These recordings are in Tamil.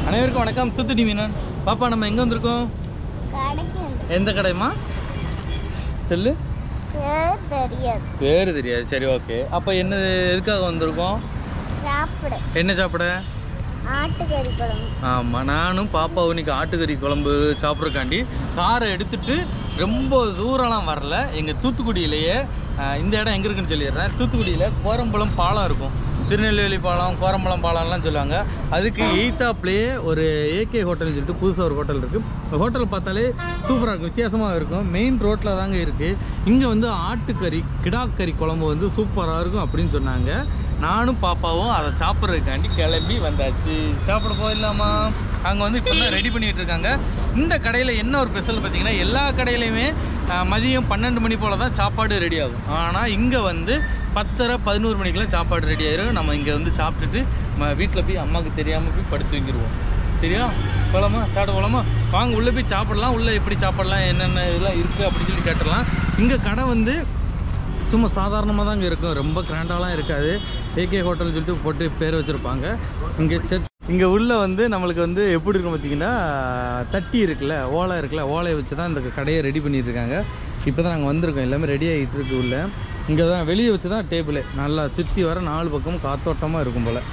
அனைவருக்கும் வணக்கம் தூத்துடி மீனன் பாப்பா நம்ம எங்கே வந்திருக்கோம் கடைக்கு வந்து எந்த கடைமா சொல்லு பேர் தெரியாது பேர் தெரியாது சரி ஓகே அப்போ என்ன எதுக்காக வந்திருக்கோம் சாப்பிட என்ன சாப்பிட ஆட்டுக்கறி குழம்பு ஆமாம் நானும் பாப்பாவும் இன்னைக்கு ஆட்டுக்கறி குழம்பு சாப்பிட்றக்காண்டி காரை எடுத்துட்டு ரொம்ப தூரம்லாம் வரல எங்கள் தூத்துக்குடியிலேயே ஆஹ், இந்த இடம் எங்கே இருக்குன்னு சொல்லிடுறேன் தூத்துக்குடியில் கோரம்பலம் பாலம் இருக்கும் திருநெல்வேலி பாலம் கோரம்பலம் பாலம்லாம் சொல்லுவாங்க அதுக்கு எய்த்தாப்லேயே ஒரு ஏகே ஹோட்டல்னு சொல்லிட்டு புதுசாக ஒரு ஹோட்டல் இருக்குது இந்த ஹோட்டல் பார்த்தாலே சூப்பராக இருக்கும் வித்தியாசமாக இருக்கும் மெயின் ரோட்டில் தாங்க இருக்குது இங்கே வந்து ஆட்டுக்கறி கிடாக்கறி குழம்பு வந்து சூப்பராக இருக்கும் அப்படின்னு சொன்னாங்க நானும் பாப்பாவும் அதை சாப்பிட்றதுக்காண்டி கிளம்பி வந்தாச்சு சாப்பிட போயிடலாமா அங்கே வந்து இப்போ தான் ரெடி பண்ணிட்டு இருக்காங்க இந்த கடையில் என்ன ஒரு ஸ்பெஷல் பார்த்தீங்கன்னா எல்லா கடையிலையுமே ஆஹ், மதியம் பன்னெண்டு மணி போல் தான் சாப்பாடு ரெடி ஆகும் ஆனால் இங்கே வந்து பத்தரை பதினோரு மணிக்கெல்லாம் சாப்பாடு ரெடி ஆயிரும் நம்ம இங்கே வந்து சாப்பிட்டுட்டு நம்ம வீட்டில் போய் அம்மாவுக்கு தெரியாமல் போய் படுத்து தூங்கிடுவோம் சரியா போகலாமா சாப்பிட போகலாமா வாங்க உள்ளே போய் சாப்பிடலாம் உள்ளே எப்படி சாப்பிடலாம் என்னென்ன இதெல்லாம் இருக்குது அப்படின்னு சொல்லி கேட்டுடலாம் இங்கே கடை வந்து சும்மா சாதாரணமாக தாங்க இருக்கும் ரொம்ப கிராண்டாலாம் இருக்காது ஏகே ஹோட்டல் சொல்லிட்டு போட்டு பேர் வச்சுருப்பாங்க இங்கே செத் இங்கே உள்ள வந்து நம்மளுக்கு வந்து எப்படி இருக்கும் பார்த்தீங்கன்னா தட்டி இருக்குல்ல ஓலை இருக்குல்ல ஓலையை வச்சு தான் இந்த கடையை ரெடி பண்ணிட்டு இருக்காங்க இப்போ தான் நாங்கள் வந்திருக்கோம் எல்லாமே ரெடி ஆகிட்டு இருக்கு உள்ள இங்கே தான் வெளியே வச்சு தான் டேபிளே நல்லா சுற்றி வர நாலு பக்கமும் காத்தோட்டமாக இருக்கும் போல்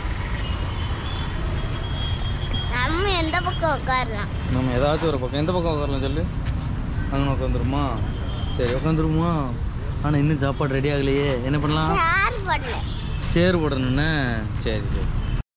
நம்ம எந்த பக்கம் உட்காரலாம் நம்ம ஏதாச்சும் ஒரு பக்கம் எந்த பக்கம் உட்காரலாம் சொல்லு அங்கே உட்காந்துருமா சரி உட்காந்துருமா ஆனால் இன்னும் சாப்பாடு ரெடி ஆகலையே என்ன பண்ணலாம் சார் பண்ணல சேர் போடணுன்னு சரி சரி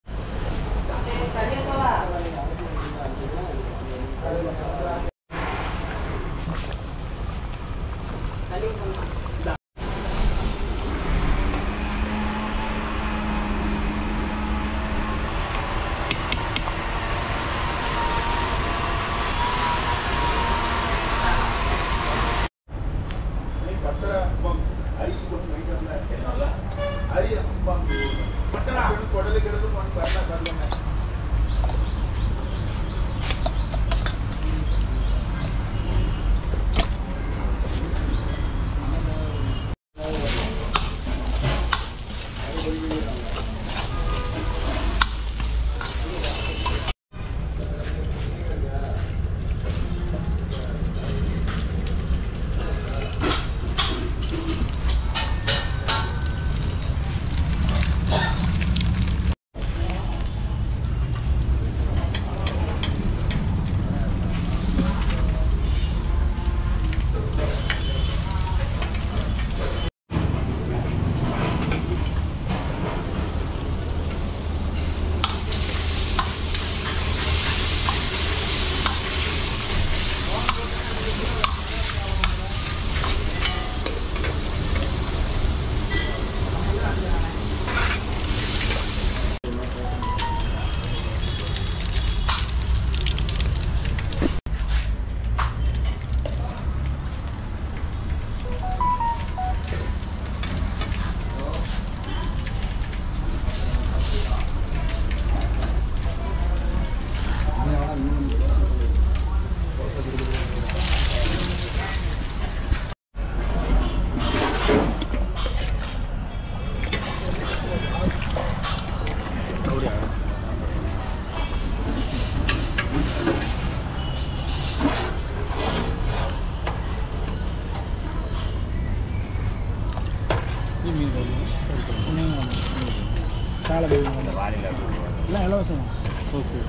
ஓகே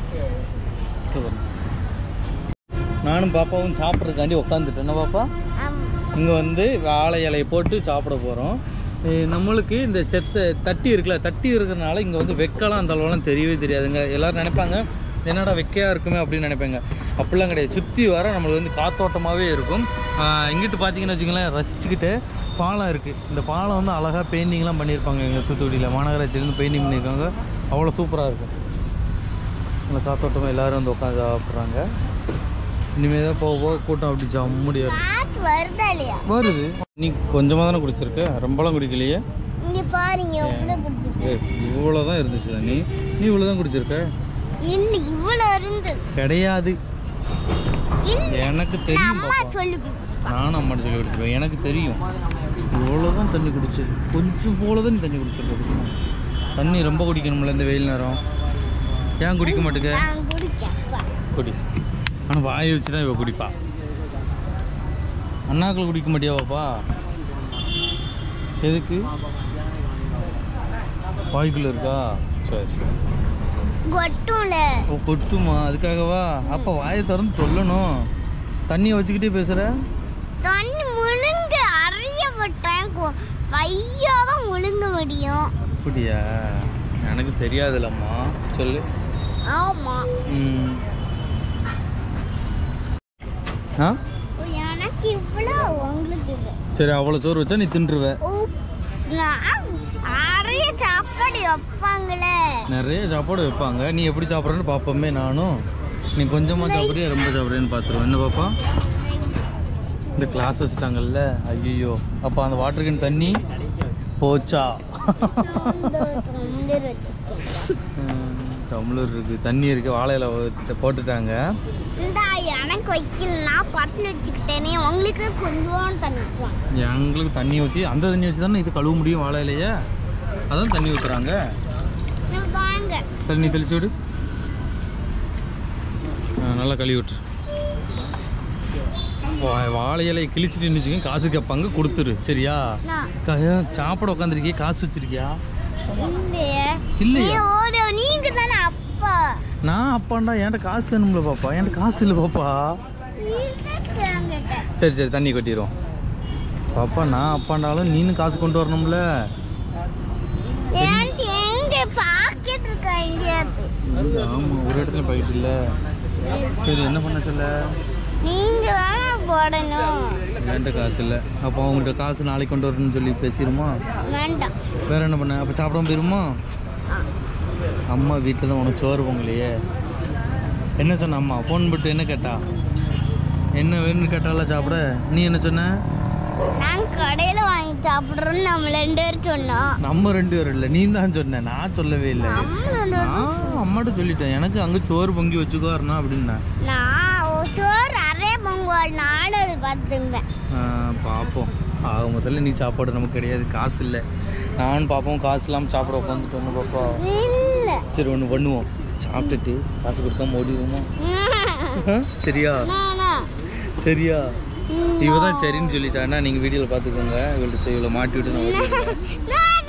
சூப்பர் நானும் பாப்பாவும் சாப்பிட்றதுக்காண்டி உட்காந்துட்டேன் என்ன பாப்பா ஆமா இங்கே வந்து வாழை இலையை போட்டு சாப்பிட போகிறோம் நம்மளுக்கு இந்த செத்தை தட்டி இருக்குல்ல தட்டி இருக்கிறனால இங்கே வந்து வெக்கலாம் அந்த அளவுலாம் தெரியவே தெரியாதுங்க எல்லாரும் நினைப்பாங்க என்னடா வெக்கையாக இருக்குமே அப்படின்னு நினைப்பாங்க அப்படிலாம் கிடையாது சுற்றி வர நம்மளுக்கு வந்து காத்தோட்டமாகவே இருக்கும் ஆஹ் இங்கிட்டு பார்த்தீங்கன்னு வச்சுங்களேன் ரசிச்சுக்கிட்டு பாலம் இருக்குது இந்த பாலம் வந்து அழகாக பெயிண்டிங்லாம் பண்ணியிருப்பாங்க எங்கள் தூத்துக்குடியில் மாநகராட்சியிலேருந்து பெயிண்டிங் பண்ணியிருக்காங்க அவ்வளோ சூப்பராக இருக்கும் அந்த காத்தோட்டமாக எல்லோரும் வந்து உட்காந்து சாப்பிட்றாங்க இனிமேல் தான் போக போக கூட்டம் அப்படி ஜம்முடியா இருக்கும் காத்து வருதா இல்லையா வருது நீ கொஞ்சமாக தானே குடிச்சிருக்க ரொம்பலாம் குடிக்கலையே இங்க பாருங்க எவ்வளவு குடிச்சிருக்கு ஏ இவ்வளோ தான் இருந்துச்சு நீ நீ இவ்வளோ தான் குடிச்சிருக்க இல்ல இவ்வளவு இருந்தது கிடையாது இல்ல எனக்கு தெரியும் அம்மா பாப்பா சொல்லு நானும் அம்மாட்ட சொல்லி கொடுத்துருவேன் எனக்கு தெரியும் இவ்வளோ தான் தண்ணி குடிச்சது கொஞ்சம் போல தான் நீ தண்ணி குடிச்சிருக்க தண்ணி ரொம்ப குடிக்கணும்ல இந்த வெயில் நேரம் ஏன் குடிக்க மாட்டேங்க நான் குடிச்சேன் குடி ஆனால் வாயை வச்சு தான் இவ குடிப்பா அண்ணாக்கள் குடிக்க மாட்டியா பாப்பா எதுக்கு வாய்க்குள்ள இருக்கா சரி சரி கொட்டும்ல ஓ கொட்டுமா அதுக்காகவா அப்போ வாயை திறந்து சொல்லணும் தண்ணியை வச்சுக்கிட்டே பேசுகிற தண்ணி முழுங்க அறியப்பட்டேன் பையாதான் முழுங்க முடியும் அப்படியா எனக்கு தெரியாதுல்லம்மா சொல்லு ஆமா ம் ஆ எனக்கு இவ்வளோ உங்களுக்கு இல்லை சரி அவ்வளோ சோறு வச்சா நீ தின்றுவ ஓ, நான் நிறைய சாப்பாடு வைப்பாங்களே நிறைய சாப்பாடு வைப்பாங்க நீ எப்படி சாப்பிட்றன்னு பார்ப்போமே நானும் நீ கொஞ்சமாக சாப்பிட்றியா ரொம்ப சாப்பிட்றேன்னு பார்த்துருவேன் என்ன பாப்பா இந்த கிளாஸ் வச்சுட்டாங்கல்ல ஐயோ அப்போ அந்த வாட்டர் கேன் தண்ணி போச்சா டம்ளர் வச்சிருக்கேன் ம், டம்ளர் இருக்கு தண்ணி இருக்கு வாழையில ஊத்தி- போட்டுட்டாங்க இந்த எனக்கு வைக்கலனா பட்டில் வச்சுக்கிட்டேனே உங்களுக்கு கொஞ்சம் தண்ணி வைப்போம் எங்களுக்கு தண்ணி ஊற்றி அந்த தண்ணி வச்சு தானே இது கழுவ முடியும் வாழையிலையே அதான் தண்ணி ஊற்றுறாங்க நம்ம வாங்க தண்ணி தெளிச்சு விடு ஆ, நல்லா கழுவி விட்டு வா- வாழை இலையை கிழிச்சிட்டு வச்சுக்கோங்க காசு கேட்பாங்க கொடுத்துரு சரியா நான் க- சாப்பிட உட்காந்துருக்கிய காசு வச்சிருக்கியா இல்லையே இல்லையா நீ ஓடு நீங்க தானே அப்பா நான் அப்பாண்டா என்கிட்ட காசு வேணும்ல பாப்பா என்கிட்ட காசு இல்லை பாப்பா கேட்டேன் சரி சரி தண்ணி கொட்டிடுவோம் பாப்பா நான் அப்பாண்டாலும் நீனும் காசு கொண்டு வரணும்ல ஏன்ட்டு எங்க பாக்கெட் இருக்கா எங்கேயாவது ஆமாம் ஒரு இடத்துல போயிட்டு இல்லை சரி என்ன பண்ண சொல்ல நீங்க தானே போடணும் என்கிட்ட காசு இல்லை அப்போ அவங்கள்ட்ட காசு நாளைக்கு கொண்டு வரணும்னு சொல்லி பேசிடுமா வேண்டாம் வேற என்ன பண்ண அப்போ சாப்பிடாம போயிருமா ஆ. அம்மா வீட்டில் தான் உனக்கு சோறு பொங்கலையே என்ன சொன்ன அம்மா ஃபோன் போட்டு என்ன கேட்டா என்ன வேணும்னு கேட்டால சாப்பிட நீ என்ன சொன்ன நாங்க கடையில வாங்கி சாப்பிடுறோம்னு நம்ம ரெண்டு பேரும் சொன்னோம் நம்ம ரெண்டு பேரும் இல்லை நீ தான் சொன்ன நான் சொல்லவே இல்லை நம்ம ரெண்டு பேரும் நான் அம்மாட்ட சொல்லிட்டேன் எனக்கு அங்கே சோறு பொங்கி வச்சுக்கோறனா அப்படின்னேன் நான் ஒரு சோறு அரை பொங்கல் நானும் அது பார்த்துருந்தேன் ஆ, பார்ப்போம் ஆக முதல்ல நீ சாப்பாடு நமக்கு கிடையாது காசு இல்லை நானும் பார்ப்போம் காசு இல்லாமல் சாப்பிட உட்காந்துட்டு வந்து பாப்பா இல்லை சரி ஒன்று பண்ணுவோம் சாப்பிட்டுட்டு காசு கொடுக்காம ஓடிடுவோமா ஆ, சரியா சரியா இவ தான் சரின்னு சொல்லிட்டான்னா நீங்கள் வீடியோவில் பார்த்துக்கோங்க இவள்கிட்ட சரி இவளை மாட்டி விட்டு நான் ஓடிடுவேன்.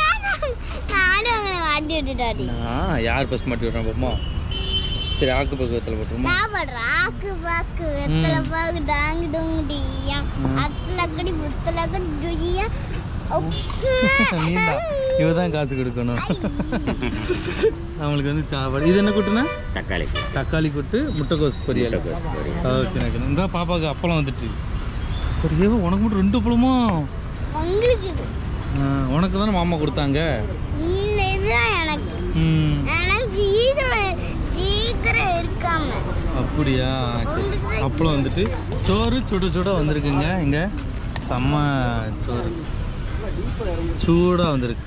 நானும் உங்களை மாட்டி விட்டுட்டாடி நான் யார் ஃபஸ்ட் மாட்டி விட்றேன் பாப்போமா சரி ஆக்கு பக்கத்தில் போட்டுருமா நான் படுறேன் ஆக்கு பாக்கு வெத்தலை ம். பாக்கு டாங்கு டுங்கு டியா ம். அத்தலக்கடி புத்தலக்கடி டுய்யா நீ தான் இவ தான் காசு கொடுக்கணும் அவங்களுக்கு வந்து சாப்பாடு இது என்ன கூட்டுனா தக்காளி தக்காளி கொட்டு முட்டைக்கோஸ் பொரியல் முட்டைக்கோஸ் பொரியல். ஓகே ஓகே இந்த பாப்பாவுக்கு அப்பளம் வந்துட்டு ஒரு ஏவோ உனக்கு மட்டும் ரெண்டு அப்பளமா உங்களுக்கு இது ஆ, உனக்கு தானே மாமா கொடுத்தாங்க இந்த இதுதான் எனக்கு ம் எனக்கு சீக்கிரம் சீக்கிரம் இருக்காம அப்படியா சரி அப்பளம் வந்துட்டு சோறு சுட சுட வந்திருக்குங்க இங்க செம்ம சோறு சூடாக வந்திருக்கு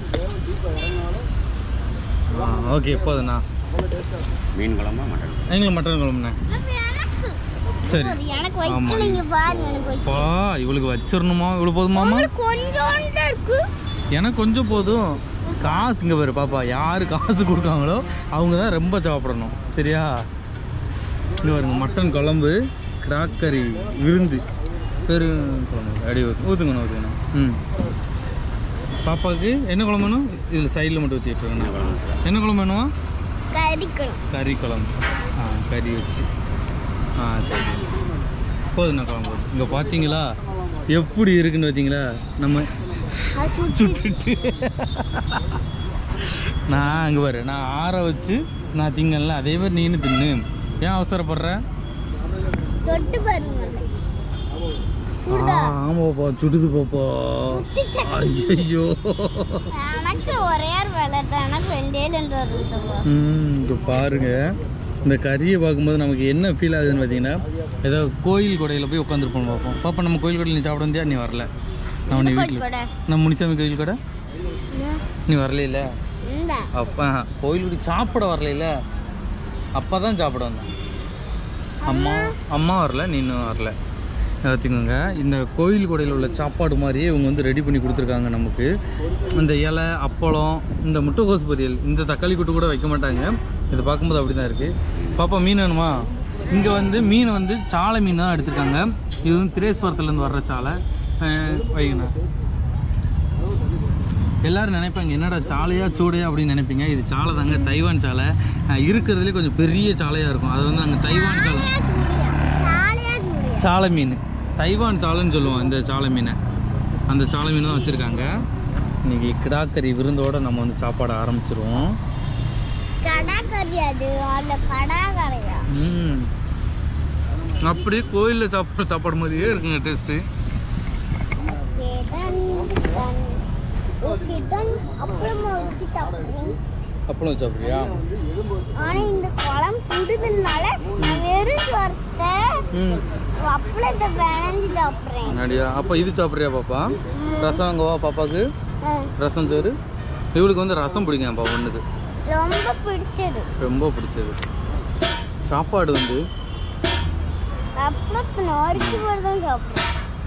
ஆ ஓகே போதுண்ணா மீன் குழம்பா மட்டன் எங்களுக்கு மட்டன் குழம்புண்ணே அப்ப எனக்கு சரி ஒரு எனக்கு ஆமா. வைக்கலைங்க பாருங்க எனக்கு வைக்கல. பா இவளுக்கு வச்சிடணுமா இவ்வளோ போதுமாமா உங்களுக்கு கொஞ்சோண்டு தான் இருக்கு எனக்கு கொஞ்சம் போதும் காசு இங்கே பாரு பாப்பா யார் காசு கொடுக்காங்களோ அவங்க தான் ரொம்ப சாப்பிடணும் சரியா இங்கே பாருங்க மட்டன் குழம்பு கிராக்கரி விருந்து பெரும் குழம்பு அடி ஊற்று ஊற்றுங்கண்ணா ஊற்றுங்கண்ணா ம் பாப்பாவுக்கு என்ன குழம்பு வேணும் இதில் சைடில் மட்டும் ஊற்றி விட்டுருங்கண்ணா என்ன குழம்பு வேணுமா கறிக்கணும் கறி குழம்பு ஆ கறி வச்சு ஆ சரி போதுண்ணா குழம்பு இங்கே பார்த்தீங்களா எப்படி இருக்குன்னு பார்த்தீங்களா நம்ம அது சுத்தி சுட்டுட்டு நான் அங்கே பாரு நான் ஆற வச்சு நான் திங்கல அதே மாதிரி நீனு தின்னு ஏன் அவசரப்படுற தொட்டு பாருங்க ஆ, ஆமா பாப்பா சுடுது பாப்பா சுத்தி சக்கரை. ஐயோ எனக்கு ஒரே ஒரு வேலை தான் எனக்கு ரெண்டே ரெண்டு வருது ம் இங்க பாருங்க இந்த கறியை பார்க்கும்போது நமக்கு என்ன ஃபீல் ஆகுதுன்னு பார்த்தீங்கன்னா ஏதோ கோயில் கொடையில் போய் உட்காந்துருப்போம் பார்ப்போம் பாப்பா நம்ம கோயில் கொடையில் நீ சாப்பிட வந்தியா நீ வரல நான் உன்னை வீட்டில் கூட நம்ம முனிசாமி கோயில் கடை நீ வரல இல்லை இந்த அப்பா கோயில் குடி சாப்பிட வரல அப்பா தான் சாப்பிட வந்தேன் அம்மா அம்மா வரல நீனும் வரல பார்த்துக்கோங்க இந்த கோயில் கொடையில் உள்ள சாப்பாடு மாதிரியே இவங்க வந்து ரெடி பண்ணி கொடுத்துருக்காங்க நமக்கு இந்த இலை அப்பளம் இந்த முட்டைகோஸ் பொரியல் இந்த தக்காளி கூட்டு கூட வைக்க மாட்டாங்க இது பார்க்கும்போது அப்படி தான் இருக்குது பாப்பா மீன் வேணுமா இங்கே வந்து மீன் வந்து சாலை மீன் தான் எடுத்திருக்காங்க இது வந்து திரேஸ்புரத்துலேருந்து வர்ற சாலை அஹ் வைங்கண்ணா எல்லாரும் நினைப்பாங்க என்னடா சாலையா சூடையா அப்படின்னு நினைப்பீங்க இது சாலை தாங்க தைவான் சாலை அஹ் இருக்கிறதுலே கொஞ்சம் பெரிய சாலையாக இருக்கும் அது வந்து நாங்கள் தைவான் சாலை சாலையா சூரியா சாலை மீன் தைவான் சாலைன்னு சொல்லுவோம் இந்த சாலை மீனை அந்த சாலை மீன் தான் வச்சுருக்காங்க இன்னைக்கு கிடாக்கறி விருந்தோட நம்ம வந்து சாப்பாடு ஆரம்பிச்சிருவோம் கடா கறி அது அந்த கடா கரையா ம் அப்படியே கோயிலில் சாப்பிட்ற சாப்பாடு மாதிரியே இருக்குங்க taste okay done done okay done அப்புறமா வச்சு சாப்பிடுறேன் அப்பளம் சாப்பிட்றியா ஆனா இந்த குழம்பு சுடுதுனால நான் வெறும் சோரத்தை ம் அப்பளத்தை பிணைஞ்சு சாப்பிடுறேன் அப்படியா அப்போ இது சாப்பிட்றியா பாப்பா ரசம் அங்கே வா பாப்பாவுக்கு ம், ரசம் சோறு இவளுக்கு வந்து ரசம் பிடிக்கும்ப்பா ஒன்றுக்கு ரொம்ப பிடிச்சது ரொம்ப பிடிச்சது சாப்பாடு வந்து அப்பளத்தை நொறுக்கி போட்டு தான் சாப்பிடுறேன்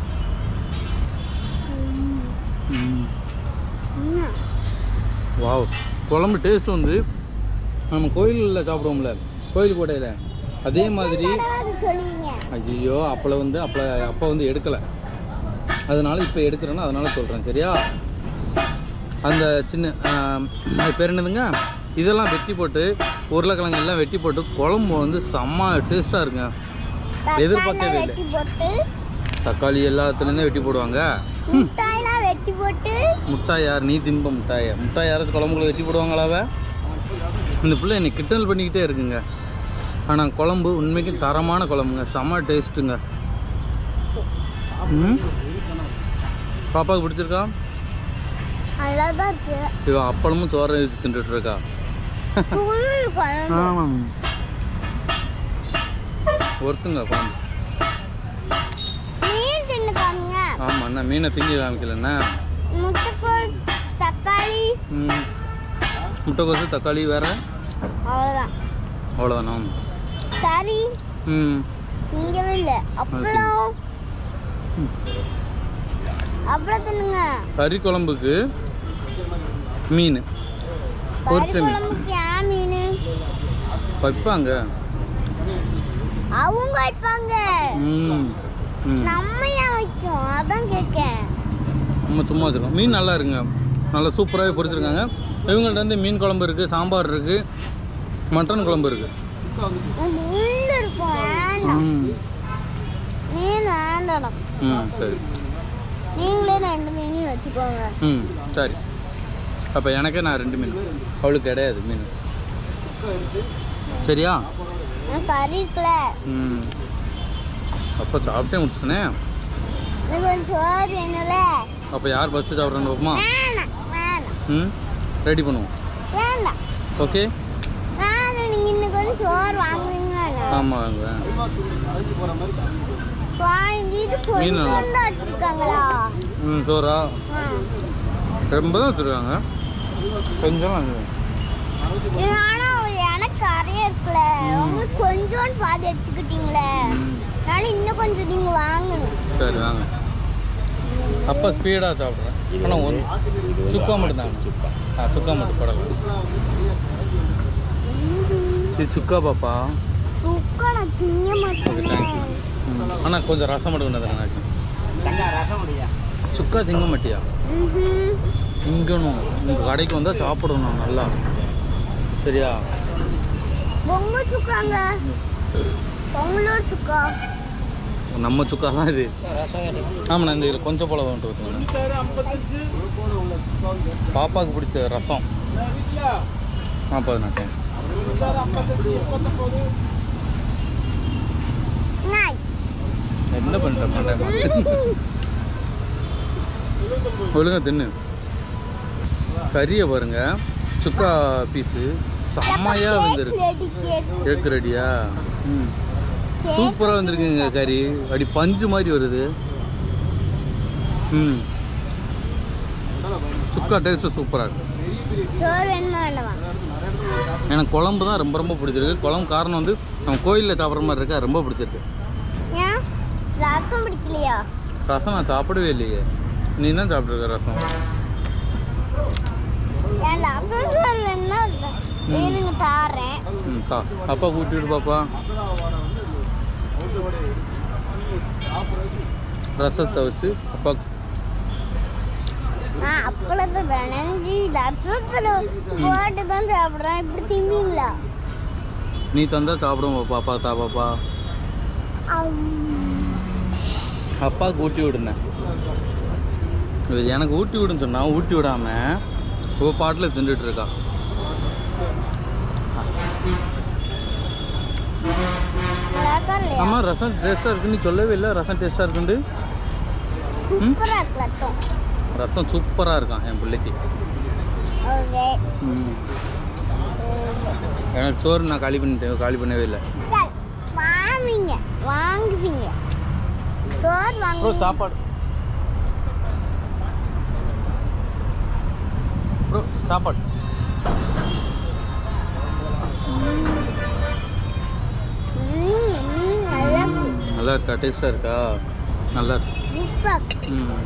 ம், ம். வாவ் குழம்பு டேஸ்ட் வந்து நம்ம கோயிலில் சாப்பிடுவோம்ல கோயில் கோட்டையில் அதே மாதிரி தடவை அது சொல்லுவீங்க ஐயோ அப்பளை வந்து அப்பளை அப்போ வந்து எடுக்கலை அதனால இப்போ எடுக்கிறேன்னா அதனால சொல்கிறேன் சரியா அந்த சின்ன ஆம், அது பேர் என்னதுங்க இதெல்லாம் வெட்டி போட்டு உருளைக்கிழங்கு எல்லாம் வெட்டி போட்டு குழம்பு வந்து செம்ம டேஸ்ட்டாக இருக்குங்க எதிர்பார்க்கவே தக்காளி இல்லை. வெட்டி போட்டு தக்காளி எல்லாத்துலேருந்தே வெட்டி போடுவாங்க முட்டாயெல்லாம் வெட்டி போட்டு முட்டாய் யார் நீ திம்ப முட்டாயை முட்டாய் யாராச்சும் குழம்புக்குள்ள வெட்டி போடுவாங்களாவ இந்த பிள்ளை என்னை கிட்டல் பண்ணிக்கிட்டே இருக்குங்க ஆனால் குழம்பு உண்மைக்கு தரமான குழம்புங்க செம்ம டேஸ்ட்டுங்க ம் பாப்பாவுக்கு பிடிச்சிருக்கா நல்லா தான் இருக்கு இவ அப்பளமும் சோறை வச்சு தின்றுட்டு இருக்கா தூள் குழம்பு ஆமாம் ஒருத்துங்க குழம்பு மீன் தின்னு காமிங்க ஆமாம் அண்ணா மீனை திங்கி காமிக்கலண்ணா முட்டைக்கோஸ் தக்காளி ம் முட்டைக்கோசு தக்காளி வேற அவ்வளோதான் அவ்வளோதானா கறி ம் இங்கவே இல்லை அப்பளம் அப்பளம் தின்னுங்க கறி குழம்புக்கு மீன் கறி பொரிச்ச மீன் குழம்புக்கு ஏன் மீன் வைப்பாங்க அவங்க வைப்பாங்க ம் ம் நம்ம ஏன் வைக்கும் அதான் கேட்கேன் நம்ம சும்மா வச்சுருக்கோம் மீன் நல்லா இருக்குங்க நல்லா சூப்பராகவே பொரிச்சிருக்காங்க இவங்கள்ட்ட வந்து மீன் குழம்பு இருக்குது சாம்பார் இருக்குது மட்டன் குழம்பு இருக்குது அது உள்ள இருக்கும் வேண்டாம் ம் மீன் வேண்டாம் ம் சரி நீங்களே ரெண்டு மீனையும் வச்சுக்கோங்க ம் சரி அப்போ எனக்கே நான் ரெண்டு மீன் அவளுக்கு கிடையாது மீன் சரியா நான் கறி இருக்குல்ல ம் அப்போ சாப்பிட்டே முடிச்சிட்டனே எனக்கு கொஞ்சம் சோறு வேணும்ல அப்போ யார் ஃபஸ்ட்டு சாப்பிட்றான்னு பார்ப்போமா வேணாம் வேணாம் ம் ரெடி பண்ணுவோம் வேண்டாம் ஓகே வேணாம் நீங்கள் இன்னும் கொஞ்சம் சோறு வாங்குவீங்க ஆமாம் வாங்க வாங்கி இது மீன் நல்லா கொஞ்சம் தான் வச்சுருக்காங்களா ம் சோறா ஆ ரொம்ப தான் வச்சுருக்காங்க கொஞ்சம் ஆனால் எனக்கு நிறைய இருக்குல்ல உங்களுக்கு கொஞ்சோண்டு பாதி எடுத்துக்கிட்டீங்களே அதனால இன்னும் கொஞ்சம் நீங்கள் வாங்கணும் சரி வாங்க அப்போ ஸ்பீடாக சாப்பிட்றேன் ஆனால் ஒன் சுக்கா மட்டும் தாங்க ஆ சுக்கா மட்டும் போடலாம் இது சுக்கா பாப்பா சுக்கா நான் திங்க ஓகே தேங்க்யூ மாட்டேன் ஆனால் கொஞ்சம் ரசம் மட்டும் கொண்டு எனக்கு சுக்கா திங்க மாட்டியா ம்ஹும். திங்கணும் உங்கள் கடைக்கு வந்தால் சாப்பிடணும் நல்லா சரியா பொங்க சுக்காங்க பொங்கலோட சுக்கா நம்ம சுக்கா தான் இது ஆமாண்ணா இந்த இதில் கொஞ்சம் போல வந்துட்டு ஊற்றுங்க பாப்பாவுக்கு பிடிச்ச ரசம் நாற்பது நாட்டேன் நாய் என்ன பண்ணுற பண்ணுறேன் ஒழுங்கா தின்னு கறியை பாருங்க சுக்கா பீஸு செம்மையாக வந்திருக்கு ரெடி கேக் கேக்கு ரெடியா ம் சூப்பராக வந்திருக்குங்க கறி அப்படி பஞ்சு மாதிரி வருது ம் சுக்கா டேஸ்ட்டு சூப்பராக இருக்கு சோறு வேணுமா வேண்டாமா எனக்கு குழம்பு தான் ரொம்ப ரொம்ப பிடிச்சிருக்கு குழம்பு காரணம் வந்து நம்ம கோயிலில் சாப்பிட்ற மாதிரி இருக்கா ரொம்ப பிடிச்சிருக்கு ஏன் ரசம் பிடிக்கலையா ரசம் நான் சாப்பிடவே இல்லையே நீ தான் சாப்பிட்ருக்க ரசம் என் ரசம் சோறு வேணும்னா இருங்க தாரேன் ம் தா அப்பா கூட்டிட்டு பாப்பா ரசத்தை வச்சு அப்பா நான் அப்பளத்தை விளைஞ்சி ரசத்துல போட்டு தான் சாப்பிட்றேன் இப்படி திம்பிங்களா நீ தந்தா சாப்பிடுவோம் பாப்பா தா பாப்பா அப்பா ஊட்டி விடுனேன் இது எனக்கு ஊட்டி விடுன்னு சொன்னா ஊட்டி விடாம இப்போ பாட்டில் தின்றுட்டு இருக்கா அழகா இல்லையா ஆமாம் ரசம் டேஸ்ட்டாக இருக்குன்னு சொல்லவே இல்லை ரசம் டேஸ்ட்டாக இருக்குண்டு சூப்பரா இருக்கு ரத்தம் ரசம் சூப்பராக இருக்கான் என் பிள்ளைக்கு ஓகே ம். எனக்கு சோறு நான் காலி பண்ணிட்டேன் காலி பண்ணவே இல்லை சரி வாங்குவீங்க வாங்குவீங்க சோறு ப்ரோ வாங்குவீங்க சாப்பாடு ப்ரோ சாப்பாடு ம், ம், நல்லா இருக்கு. நல்லா இருக்கா டேஸ்ட்டாக இருக்கா நல்லா இருக்கு உப்பா இருக்கு. ம்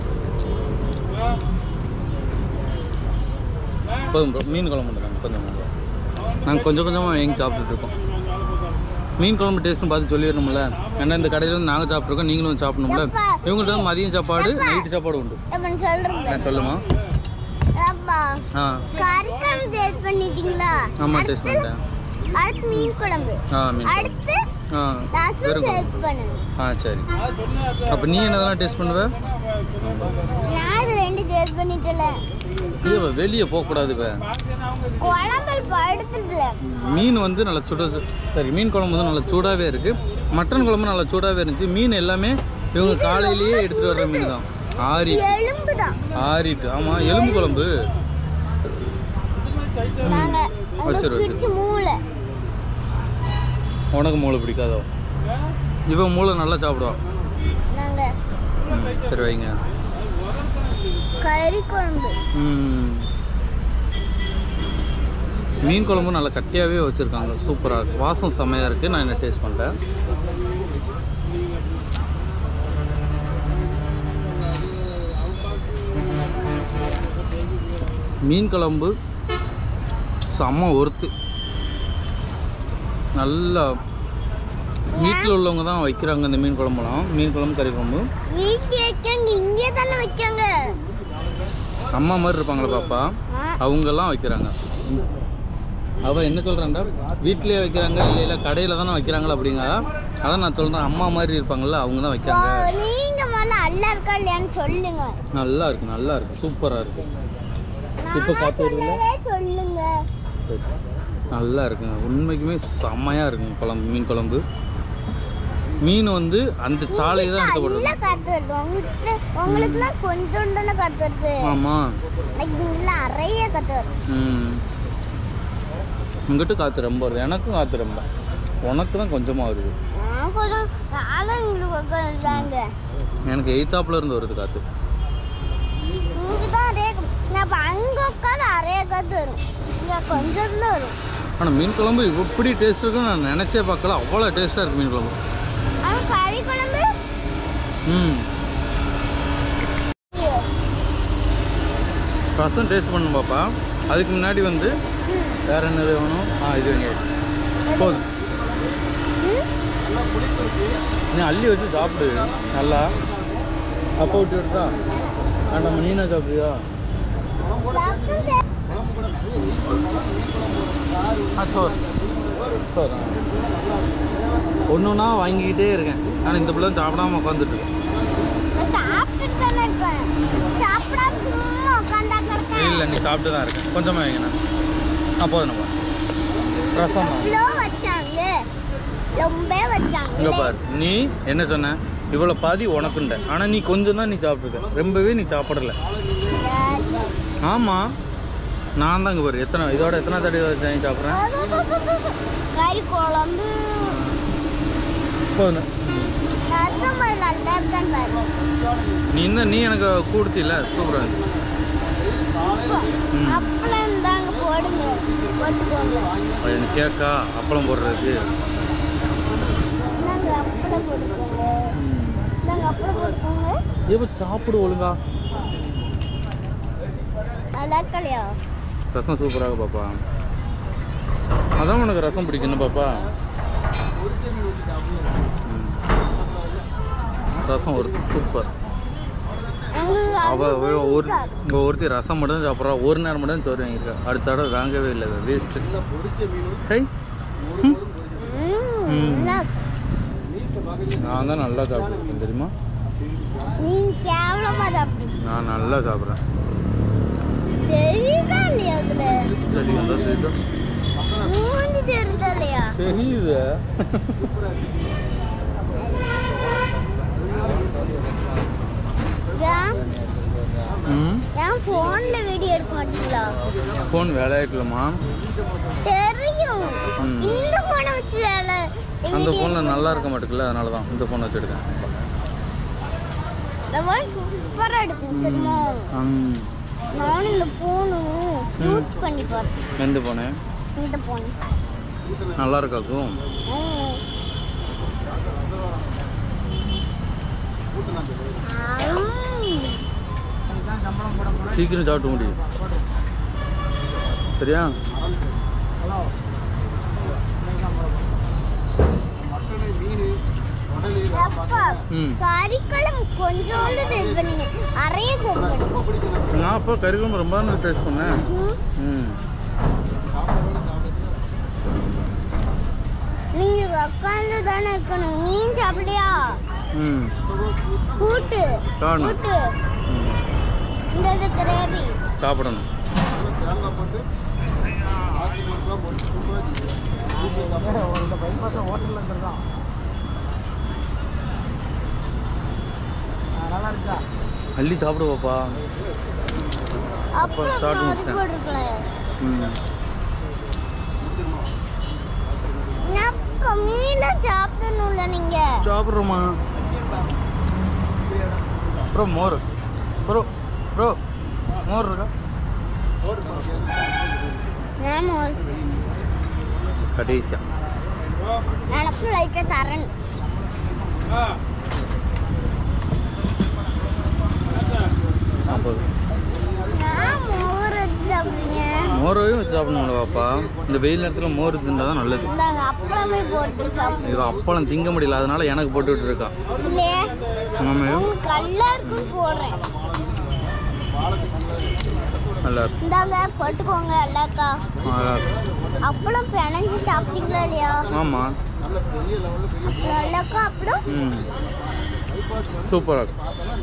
போதும் ப்ரோ மீன் குழம்பு மட்டும் தாங்க கொஞ்சம் நாங்கள் கொஞ்சம் கொஞ்சமாக எங்கே சாப்பிட்டுட்டு இருக்கோம் மீன் குழம்பு டேஸ்ட்னு பார்த்து சொல்லிடணும்ல ஏன்னா இந்த கடையில் வந்து நாங்கள் சாப்பிட்ருக்கோம் நீங்களும் வந்து சாப்பிடணும்ல எப்பா? இவங்கள்ட்ட வந்து மதியம் சாப்பாடு நைட்டு சாப்பாடு உண்டு இப்ப நான் சொல்றேன் நான் சொல்லுமா அப்பா ஆ கறிக்குழம்பு டேஸ்ட் பண்ணிட்டீங்களா ஆமாம் டேஸ்ட் பண்ணிட்டேன் அடுத்து மீன் குழம்பு ஆ மீன் குழம்பு. அடுத்து ஆ ரசம் வெறும் குழம்பு. டேஸ்ட் பண்ணணும் ஆ சரி அப்போ நீ என்னதெல்லாம் டேஸ்ட் பண்ணுவ நான் இது ரெண்டு டேஸ்ட் பண்ணிட்டல இது வெளியே போகக்கூடாது இப்போ குழம்பல் படுத்துட்டுல மீன் வந்து நல்லா சுட சரி மீன் குழம்பு வந்து நல்லா சூடாகவே இருக்குது மட்டன் குழம்பு நல்லா சூடாகவே இருந்துச்சு மீன் எல்லாமே இவங்க காலையிலேயே எடுத்துகிட்டு வர்ற மீன் தான் ஆறி எலும்பு தான் ஆறிட்டு ஆமாம் எலும்பு குழம்பு நாங்க அங்க வச்சிரு, வச்சிரு. பிடிச்ச மூளை உனக்கு மூளை பிடிக்காதோ இவன் மூளை நல்லா சாப்பிடுவான் நாங்க ம், சரி வைங்க கறி குழம்பு ம். மீன் குழம்பு நல்லா கட்டியாகவே வச்சுருக்காங்க சூப்பராக இருக்குது வாசம் செம்மையாக இருக்குது நான் என்ன டேஸ்ட் பண்ணிட்டேன் மீன் குழம்பு செம்ம ஒருத்து நல்லா வீட்டில் உள்ளவங்க தான் வைக்கிறாங்க இந்த மீன் குழம்புலாம் மீன் குழம்பு கறி குழம்பு வீட்டுல வைக்காங்க இங்கே தானே வைக்காங்க அம்மா மாதிரி இருப்பாங்களே பாப்பா ஆ, அவங்கெல்லாம் வைக்கிறாங்க அவள் என்ன சொல்கிறாண்டா வீட்டிலேயே வைக்கிறாங்க இல்லை இல்லை கடையில் தானே வைக்கிறாங்களா அப்படிங்க அதான் நான் சொல்கிறேன் அம்மா மாதிரி இருப்பாங்கல்ல அவங்க தான் ஓ, வைக்கிறாங்க நீங்க முதல்ல அல்லா இருக்கா இல்லையான்னு சொல்லுங்க நல்லா இருக்கு நல்லா இருக்கு சூப்பராக இருக்கு இப்போ நானா காத்து வருதுல்ல? சொன்னதே சொல்லுங்க சரி. நல்லா இருக்குங்க உண்மைக்குமே செம்மையாக இருக்குங்க குழம்பு மீன் குழம்பு மீன் வந்து அந்த சாலையை தான் எடுத்து நல்ல போடுறது காத்து வருது உங்களுக்கு உங்களுக்குலாம் கொஞ்சம் தானே காத்து வருது ஆமாம் எனக்கு இங்கெல்லாம் நிறைய காத்து வருது ம் உங்ககிட்ட காற்று ரொம்ப வருது எனக்கும் காற்று ரொம்ப உனக்கு தான் கொஞ்சமாக வருது நான் கொஞ்சம் காலம் எங்களுக்கு உட்காந்துட்டாங்க எனக்கு எய்த்தாப்புல இருந்து வருது காற்று இங்கே தான் நிறைய கா- நான் இப்போ அங்கே உட்காந்து நிறைய காத்து வரும் இங்கே கொஞ்சம் தான் வரும் ஆனால் மீன் குழம்பு இப்படி டேஸ்ட் இருக்குன்னு நான் நினச்சே பார்க்கல அவ்வளோ டேஸ்ட்டாக இருக்குது மீன் குழம்பு ஆனால் கறி குழம்பு ம் ரசம் டேஸ்ட் பண்ணணும் பாப்பா அதுக்கு முன்னாடி வந்து வேற என்னது வேணும் ஆ இது வைங்க போதும் நீ அள்ளி வச்சு சாப்பிடு நல்லா அப்போ விட்டு விட்டுதா வேண்டாம் நீனா சாப்பிடுவியா சாப்பிட்டு ஆ சோறு சோறு ஒன்று ஒன்றா வாங்கிக்கிட்டே இருக்கேன் ஆனால் இந்த பிள்ளை சாப்பிடாம உட்காந்துட்டு இருக்கு. நான் சாப்பிட்டுட்டு தானே இருக்கேன் சாப்பிடாம சும்மா உட்காந்தா கிடக்கேன் இல்லை நீ சாப்பிட்டு தான் இருக்கேன் கொஞ்சமாக வைங்கண்ணா ஆ போதும் நம்ம ரசம் தான் இவ்வளோ வச்சாங்க ரொம்ப வச்சாங்க இங்கே பாரு நீ என்ன சொன்ன இவ்வளோ பாதி உனக்குண்ட ஆனால் நீ கொஞ்சம் தான் நீ சாப்பிட்ருக்க ரொம்பவே நீ சாப்பிடல ஆமாம் நான் தான் இங்கே பாரு எத்தனை இதோட எத்தனை தடவை வச்சு சாப்பிட்றேன் கறி குழம்பு போதும் ரசம் அது நல்லா இருக்கான்னு பாரு நீ இந்த நீ எனக்கு கொடுத்தில சூப்பராக இருக்கு ம். அப்பளம் இருந்தாங்க போடுங்க போட்டுக்கோங்க அது எனக்கு கேக்கா அப்பளம் போடுறதுக்கு நாங்க அப்பளம் போட்டுக்கோங்க ம். நாங்க அப்பளம் போட்டுக்கோங்க எப்போ சாப்பிடு ஒழுங்கா நல்லா இருக்கலையா ரசம் சூப்பராக பாப்பா அதான் உனக்கு ரசம் பிடிக்கணும் பாப்பா ம். ரசம் ஒரு சூப்பர் எங்களுக்கு அவ அது அவ ஒரு பிடிக்காது. இங்கே ஒருத்தி ரசம் மட்டும் தான் சாப்பிட்றா ஒரு நேரம் மட்டும் தான் சோறு வாங்கியிருக்கா அடுத்த தடவை வாங்கவே இல்லை வேஸ்ட்டு சரி ம், ம். நல்லா நான் தான் நல்லா சாப்பிடுவேன் தெரியுமா நீங்க கேவலமா சாப்பிடுங்க நான் நல்லா சாப்பிட்றேன் தெரியுதா இல்லையா அதுல சரி வந்தால் தெரியுதா மூஞ்சி தெரியுதா இல்லையா தெரியுது ஏன் ம் ஏன் போன்ல வீடியோ எடுக்க மாட்டீங்களா ஃபோன் வேலையாயிட்டலம்மா தெரியும் ம். இந்த போனை வச்சு வேலை அந்த ஃபோனில் நல்லா இருக்க மாட்டேங்குல்ல அதனால தான் இந்த ஃபோன் வச்சுருக்கேன் சூப்பரா எடுக்கும் தெரியுமா ம் நானும் இந்த போனும் யூஸ் பண்ணி பார்த்தேன் எந்த போனேன் இந்த போன் நல்லா இருக்காக்கும் சீக்கிரம் சாப்பிட்டு முடியும் சரியா அப்பா ம் கறிக்குழம்பு கொஞ்சோண்டு இது பண்ணீங்க அரைய கொடுக்கணும் நான் அப்போ கறிக்குழம்பு ரொம்ப நாள் டேஸ்ட் பண்ணேன் ம் நீங்க உட்காந்து தானே இருக்கணும் மீன் சாப்பிடியா ம் கூட்டு காணும் கூட்டு ம் இந்த இது கிரேவி சாப்பிடணும் அள்ளி சாப்பிடுவாப்பா அப்புறம் start அது பண்ணிட்டேன். போட்டுருக்கல ம் நான் மீன சாப்பிடணும்ல நீங்க சாப்பிட்றோமா ப்ரோ மோர் ப்ரோ ப்ரோ மோர் இருக்கா ஆமா கடைசியா எனக்கு லைட்டா தரணும் நாற்பது நான் மோர் எடுத்து சாப்பிடுங்க மோரையும் வச்சு சாப்பிடணும்ல பாப்பா இந்த வெயில் நேரத்தில் மோர் தின்றா தான் நல்லது இந்தாங்க அப்பளமே போட்டு சாப்பிடுங்க இது அப்பளம் திங்க முடியல அதனால எனக்கு போட்டுக்கிட்டு இருக்கா இல்லையே ஆமாம் உங்களுக்கு எல்லாருக்கும் போடுறேன் நல்லா இருக்கு இந்தாங்க போட்டுக்கோங்க எல்லாக்கா நல்லா இருக்கு அப்பளம் பிணைஞ்சு சாப்பிட்டீங்களா இல்லையா ஆமாம் அப்புறம் எல்லாக்கா அப்புறம் ம் சூப்பராக இருக்கு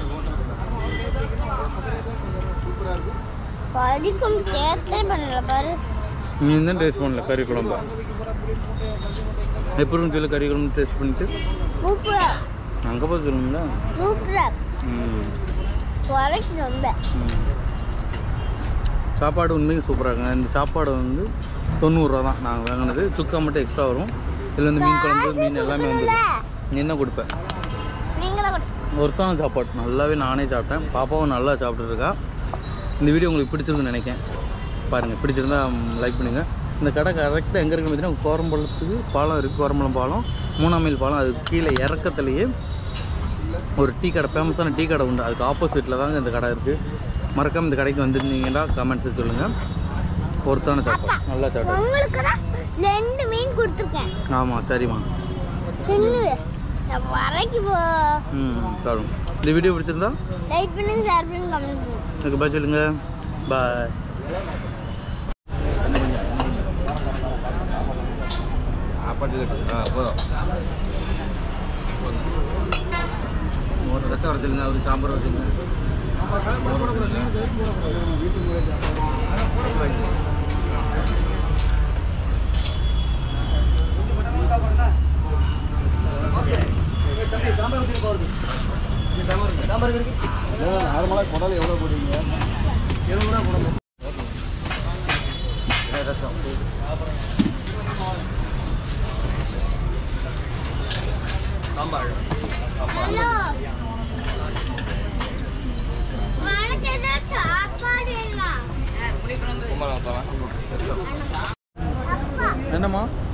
கறிக்கும் சேர்த்தே பண்ணல பாரு நீ தான் டேஸ்ட் பண்ணல கறி குழம்பா எப்படி இருந்துச்சு கறி குழம்பு டேஸ்ட் பண்ணிட்டு சூப்பரா அங்கே போய் சொல்லணும்ல சூப்பரா ம் குறைக்கு ரொம்ப ம். சாப்பாடு உண்மையும் சூப்பராக இருக்குங்க இந்த சாப்பாடு வந்து தொண்ணூறுரூவா தான் நாங்கள் வாங்கினது சுக்கா மட்டும் எக்ஸ்ட்ரா வரும் இதில் வந்து மீன் குழம்பு மீன் எல்லாமே வந்து நீ என்ன கொடுப்பேன் நீங்களே கொடு ஒருத்தான சாப்பாடு நல்லாவே நானே சாப்பிட்டேன் பாப்பாவும் நல்லா சாப்பிட்டுட்டு இருக்கா இந்த வீடியோ உங்களுக்கு பிடிச்சிருக்குன்னு நினைக்கிறேன் பாருங்கள் பிடிச்சிருந்தா லைக் பண்ணுங்கள் இந்த கடை கரெக்டாக எங்கே இருக்குன்னு பார்த்தீங்கன்னா கோரம்பலத்துக்கு பாலம் இருக்குது கோரம்பலம் பாலம் மூணாம் மைல் பாலம் அதுக்கு கீழே இறக்கத்துலேயே ஒரு டீ கடை ஃபேமஸான டீ கடை உண்டு அதுக்கு ஆப்போசிட்டில் தாங்க இந்த கடை இருக்குது மறக்காம இந்த கடைக்கு வந்திருந்தீங்கன்னா கமெண்ட்ஸ் சொல்லுங்கள் ஒருத்தான சாப்பாடு நல்லா சாப்பிடு உங்களுக்கு தான் ரெண்டு மீன் கொடுத்துருக்கேன் ஆமாம் சரிம்மா தின்னு நான் வரைக்கு போ ம் சாப்பிடும் இந்த வீடியோ பிடிச்சிருந்தா லைட் பண்ணி ஷேர் பண்ணி கமெண்ட் பண்ணுங்க எனக்கு பாய் சொல்லுங்க பாய் ஒரு ரசம் வர சொல்லுங்க ஒரு சாம்பார் வர சொல்லுங்க நார்மலாக குடல் எவ்வளோ போடுவீங்க ரசம் ஹலோ உனக்கு ஏதோ சாப்பாடு வேணுமா அப்பா என்னம்மா